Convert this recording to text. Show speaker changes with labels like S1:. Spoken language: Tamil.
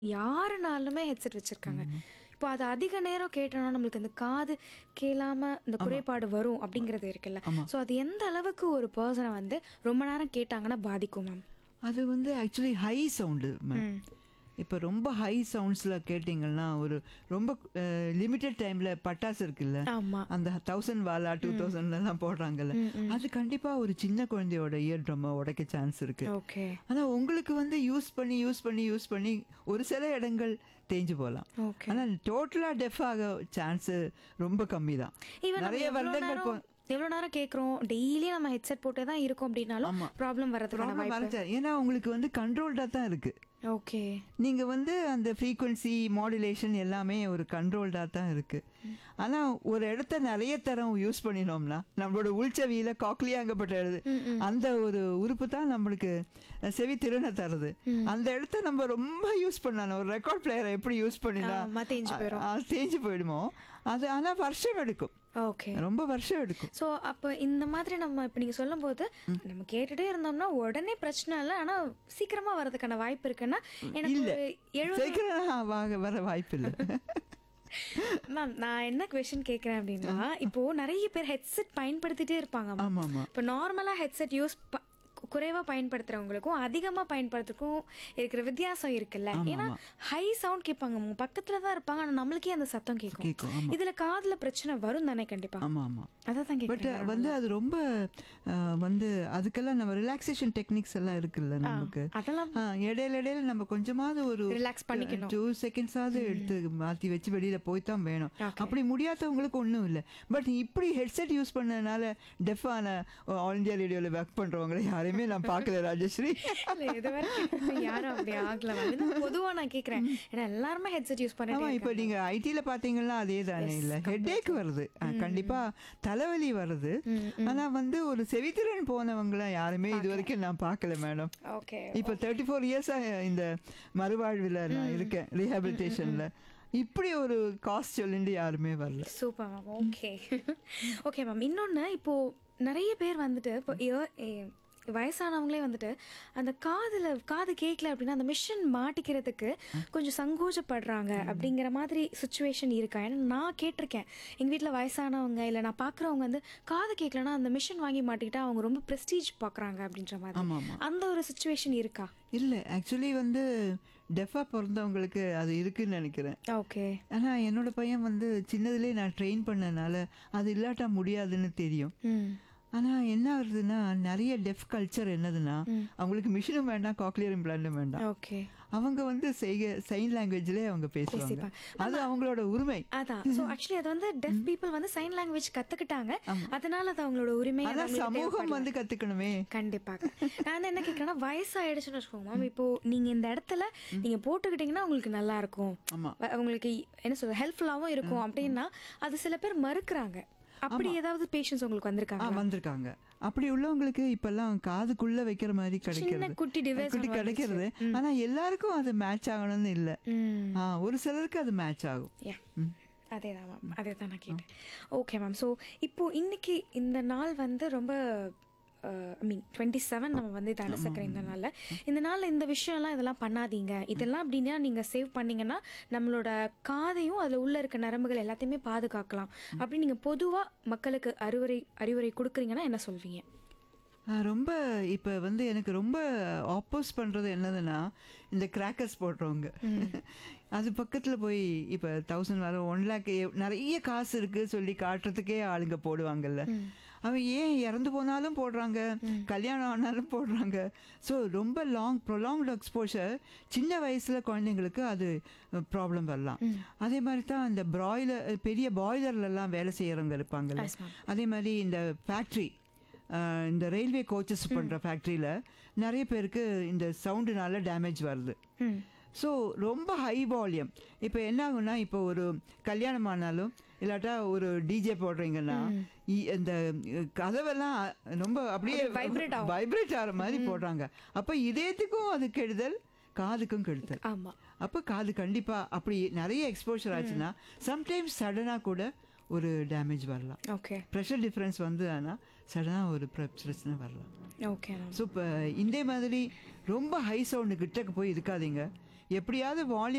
S1: யாருனாலுமே ஹெட்செட் வச்சிருக்காங்க இப்போ அது அதிக நேரம் கேட்டோம்னா நம்மளுக்கு அந்த காது கேளாம இந்த குறைபாடு வரும் அப்படிங்கிறது இருக்குல்ல ஸோ அது எந்த அளவுக்கு ஒரு பர்சனை வந்து ரொம்ப நேரம் கேட்டாங்கன்னா பாதிக்கும் மேம்
S2: அது வந்து ஆக்சுவலி ஹை சவுண்டு மேம் இப்போ ரொம்ப ஹை சவுண்ட்ஸில் கேட்டிங்கன்னா ஒரு ரொம்ப லிமிட்டட் டைமில் பட்டாசு இருக்குல்ல
S1: ஆமா
S2: அந்த தௌசண்ட் வாலா டூ தௌசண்ட்லாம் போடுறாங்கல்ல அது கண்டிப்பாக ஒரு சின்ன குழந்தையோட இயர் ட்ரம்மை உடைக்க சான்ஸ் இருக்கு
S1: ஓகே
S2: ஆனா உங்களுக்கு வந்து யூஸ் பண்ணி யூஸ் பண்ணி யூஸ் பண்ணி ஒரு சில இடங்கள் தேஞ்சு போகலாம்
S1: ஓகே
S2: ஆனா டோட்டலாக டெஃப் ஆக சான்ஸ் ரொம்ப கம்மி தான்
S1: ஈவன்
S2: நிறைய வருடங்கள் போ
S1: எவ்வளோ நேரம் கேட்குறோம் டெய்லி நம்ம ஹெட்செட் போட்டே தான் இருக்கோம் அப்படின்னாலும்
S2: ஆமா.
S1: ப்ராப்ளம் வரதுக்கான
S2: ப்ராப்ளம்
S1: வாய்ப்பு
S2: வரச்சா ஏன்னா உங்களுக்கு வந்து கண்ட்ரோல்டாக தான் இருக்கு
S1: ஓகே
S2: நீங்க வந்து அந்த ஃப்ரீக்குவன்சி மாடுலேஷன் எல்லாமே ஒரு கண்ட்ரோல்டாக தான் இருக்கு ஆனா ஒரு இடத்த நிறைய தரம் யூஸ் பண்ணினோம்னா நம்மளோட உள்செவியில காக்லியாங்கப்பட்ட எழுது அந்த ஒரு உறுப்பு தான் நம்மளுக்கு செவி திறனை தருது அந்த இடத்த நம்ம ரொம்ப யூஸ் பண்ணணும் ஒரு ரெக்கார்ட் பிளேயரை எப்படி யூஸ் பண்ணினா
S1: ஆமா, தேஞ்சு போயிரும்.
S2: அ- அ- தேஞ்சு போயிடுமோ அது ஆனா வருஷம் எடுக்கும்
S1: ஓகே
S2: ரொம்ப வருஷம் எடுக்கும்
S1: ஸோ அப்போ இந்த மாதிரி நம்ம இப்போ நீங்கள் சொல்லும்போது நம்ம கேட்டுட்டே இருந்தோம்னா உடனே பிரச்சனை இல்லை ஆனால் சீக்கிரமாக வர்றதுக்கான வாய்ப்பு இருக்குன்னா எனக்கு
S2: இல்ல
S1: ஒரு எழுபது
S2: சீக்கிரம் வா- வர வாய்ப்பு இல்லை
S1: மேம் நான் என்ன கொஷின் கேட்குறேன் அப்படின்னா இப்போ நிறைய பேர் ஹெட்செட் பயன்படுத்திட்டே இருப்பாங்க ma'am.
S2: ஆமா ஆமா
S1: இப்போ நார்மலாக ஹெட்செட் யூஸ் குறைவாக பயன்படுத்துறவங்களுக்கும் அதிகமாக பயன்படுத்துறதுக்கும் இருக்கிற வித்தியாசம் இருக்குல்ல
S2: ஆமா,
S1: ஏன்னா
S2: ஆமா.
S1: ஹை சவுண்ட் கேட்பாங்க உங்க பக்கத்துல தான் இருப்பாங்க ஆனால் நம்மளுக்கே அந்த சத்தம் கேட்கும்
S2: கேட்கும் ஆமா
S1: இதுல காதுல பிரச்சனை வரும் தானே கண்டிப்பா
S2: ஆமா ஆமா
S1: அதான் தான்
S2: பட்
S1: கேட்குறேன்
S2: வந்து அது ரொம்ப அஹ், வந்து அதுக்கெல்லாம் நம்ம ரிலாக்ஸேஷன் டெக்னிக்ஸ் எல்லாம் இருக்குல்ல நமக்கு
S1: அதெல்லாம்
S2: ஆ, இடையில இடையில நம்ம கொஞ்சமாவது ஒரு
S1: ரிலாக்ஸ் பண்ணிக்கணும்
S2: டூ செகண்ட்ஸாவது எடுத்து மாற்றி வச்சு வெளியில போய் தான் வேணும்
S1: Okay.
S2: அப்படி முடியாதவங்களுக்கு ஒன்றும் இல்லை பட் இப்படி ஹெட்செட் யூஸ் பண்ணதுனால டெஃபான ஆல் இந்தியா ரேடியோவில் ஒர்க் பண்ணுறவங்களை யாரையுமே நான் பார்க்கல ராஜஸ்ரீ
S1: இல்ல, இது வரைக்கும் யாரும் அப்படி ஆகல மேம் இது பொதுவா நான் கேக்குறேன் ஏன்னா எல்லாருமே ஹெட்செட் யூஸ்
S2: ஆமா
S1: பண்ணிட்டு
S2: இப்போ நீங்க ஐடியில் பார்த்தீங்கன்னா அதே தானே இல்லை ஹெட்டேக் வருது ஆ, கண்டிப்பா தலைவலி வருது ஆனா வந்து ஒரு செவித்திறன் போனவங்களாம் யாருமே இது வரைக்கும் நான் பார்க்கல மேடம்
S1: ஓகே
S2: இப்போ தேர்ட்டி ஃபோர் இயர்ஸாக இந்த மறுவாழ்வில் நான் இருக்கேன் ரீஹாபிலிட்டேஷனில் இப்படி ஒரு காஸ்ட் சொல்லிட்டு யாருமே வரல
S1: super ma'am okay okay ma'am இன்னொன்று இப்போ நிறைய பேர் வந்துட்டு இப்போ ear- eh, வயசானவங்களே வந்துட்டு அந்த காதுல காது கேட்கல அப்படின்னா அந்த மிஷின் மாட்டிக்கிறதுக்கு கொஞ்சம் சங்கோஜப்படுறாங்க அப்படிங்கிற மாதிரி சுச்சுவேஷன் இருக்கா ஏன்னா நான் கேட்டிருக்கேன் எங்கள் வீட்டில் வயசானவங்க இல்லை நான் பார்க்குறவங்க வந்து காது கேட்கலன்னா அந்த மிஷின் வாங்கி மாட்டிக்கிட்டா அவங்க ரொம்ப ப்ரெஸ்டீஜ் பார்க்குறாங்க அப்படின்ற மாதிரி
S2: ஆமா ஆமா
S1: அந்த ஒரு சுச்சுவேஷன் இருக்கா
S2: இல்லை ஆக்சுவலி வந்து டெஃபாக பிறந்தவங்களுக்கு அது இருக்குன்னு நினைக்கிறேன்
S1: ஓகே
S2: ஆனால் என்னோட பையன் வந்து சின்னதுலேயே நான் ட்ரெயின் பண்ணனால அது இல்லாட்டா முடியாதுன்னு தெரியும்
S1: ம்
S2: ஆனால் என்ன ஆகுதுன்னா நிறைய டெஃப் கல்ச்சர் என்னதுன்னா அவங்களுக்கு மிஷினும் வேண்டாம் காக்லியர் இம்ப்ளான்ட்டும் வேண்டாம்
S1: ஓகே
S2: அவங்க வந்து செய்க சைன் லாங்குவேஜ்லேயே அவங்க பேசுவாங்க
S1: பேசிப்பாங்க.
S2: அது அவங்களோட உரிமை
S1: அதான் ஸோ ஆக்சுவலி அது வந்து டெஃப் பீப்புள் வந்து சைன் லாங்குவேஜ் கத்துக்கிட்டாங்க அதனால அது அவங்களோட உரிமை அது
S2: அதான்
S1: அவங்களுக்கு
S2: சமூகம்
S1: தேவைப்படல.
S2: வந்து கற்றுக்கணுமே
S1: கண்டிப்பாக நான் வந்து என்ன கேட்குறேன்னா வயசாயிடுச்சுன்னு வச்சுக்கோங்க மேம் இப்போ நீங்க இந்த இடத்துல நீங்க போட்டுக்கிட்டீங்கன்னா உங்களுக்கு நல்லா இருக்கும்
S2: ஆமா
S1: வ- உங்களுக்கு என்ன சொல்ற ஹெல்ப்ஃபுல்லாகவும் இருக்கும் அப்படின்னா அது சில பேர் மறுக்கிறாங்க அப்படி ஏதாவது பேஷன்ஸ் உங்களுக்கு
S2: ஆ
S1: வந்திருக்காங்க
S2: வந்திருக்காங்க அப்படி உள்ளவங்களுக்கு இப்பெல்லாம் காதுக்குள்ள வைக்கிற மாதிரி கிடைக்கிறது
S1: குட்டி device
S2: குட்டி
S1: ஒண்ணு
S2: கிடைக்கிறது ஆனா எல்லாருக்கும் அது மேட்ச் ஆகணும்னு இல்ல
S1: ம்
S2: ஆ, ஒரு சிலருக்கு அது மேட்ச் ஆகும்
S1: யா அதே தான் மேம் அதே தான் நான் கேட்டேன் ஓகே மேம் ஸோ இப்போ இன்னைக்கு இந்த நாள் வந்து ரொம்ப ஐ மீன் டுவெண்ட்டி செவன் நம்ம வந்து இதை அனுசக்கிறோம் இந்த நாளில் இந்த நாளில் இந்த விஷயம்லாம் இதெல்லாம் பண்ணாதீங்க இதெல்லாம் அப்படின்னா நீங்கள் சேவ் பண்ணீங்கன்னா நம்மளோட காதையும் அதில் உள்ள இருக்க நரம்புகள் எல்லாத்தையுமே பாதுகாக்கலாம் அப்படி நீங்கள் பொதுவாக மக்களுக்கு அறிவுரை அறிவுரை கொடுக்குறீங்கன்னா என்ன சொல்வீங்க
S2: ஆ, ரொம்ப இப்போ வந்து எனக்கு ரொம்ப ஆப்போஸ் பண்ணுறது என்னதுன்னா இந்த கிராக்கர்ஸ் போடுறவங்க அது பக்கத்தில் போய் இப்போ தௌசண்ட் வர ஒன் லேக் நிறைய காசு இருக்குது சொல்லி காட்டுறதுக்கே ஆளுங்க போடுவாங்கல்ல அவன் ஏன் இறந்து போனாலும் போடுறாங்க கல்யாணம் ஆனாலும் போடுறாங்க ஸோ ரொம்ப லாங் ப்ரொலாங்டு எக்ஸ்போஷர் சின்ன வயசில் குழந்தைங்களுக்கு அது ப்ராப்ளம் வரலாம் அதே மாதிரி தான் இந்த ப்ராய்லர் பெரிய பாய்லர்லலாம் வேலை செய்கிறவங்க இருப்பாங்கல்ல
S1: Yes, ma'am.
S2: அதே மாதிரி இந்த ஃபேக்ட்ரி ஆஹ் இந்த ரயில்வே கோச்சஸ் பண்ணுற ஃபேக்ட்ரியில் நிறைய பேருக்கு இந்த சவுண்டுனால டேமேஜ் வருது
S1: ம்
S2: ஸோ ரொம்ப ஹை வால்யூம் இப்போ என்ன ஆகும்னா இப்போ ஒரு கல்யாணம் ஆனாலும் இல்லாட்டா ஒரு டிஜே போடுறீங்கன்னா இ- இந்த அஹ், கதவெல்லாம் ரொம்ப அப்படியே
S1: vibrate ஆகும்.
S2: வைப்ரேட் ஆகிற மாதிரி போடுறாங்க அப்போ இதயத்துக்கும் அது கெடுதல் காதுக்கும் கெடுதல்
S1: ஆமாம்
S2: அப்போ காது கண்டிப்பாக அப்படி நிறைய எக்ஸ்போஷர் ஆச்சுன்னா சம்டைம்ஸ் சடனாக கூட ஒரு டேமேஜ் வரலாம்
S1: ஓகே
S2: ப்ரெஷர் டிஃப்ரென்ஸ் வந்து ஆனால் சடனாக ஒரு பிர- பிரச்சனை வரலாம்
S1: ஓகே மேம்
S2: ஸோ இப்போ இதே மாதிரி ரொம்ப ஹை சவுண்டு கிட்டக்கு போய் இருக்காதீங்க எப்படியாவது வால்யூம்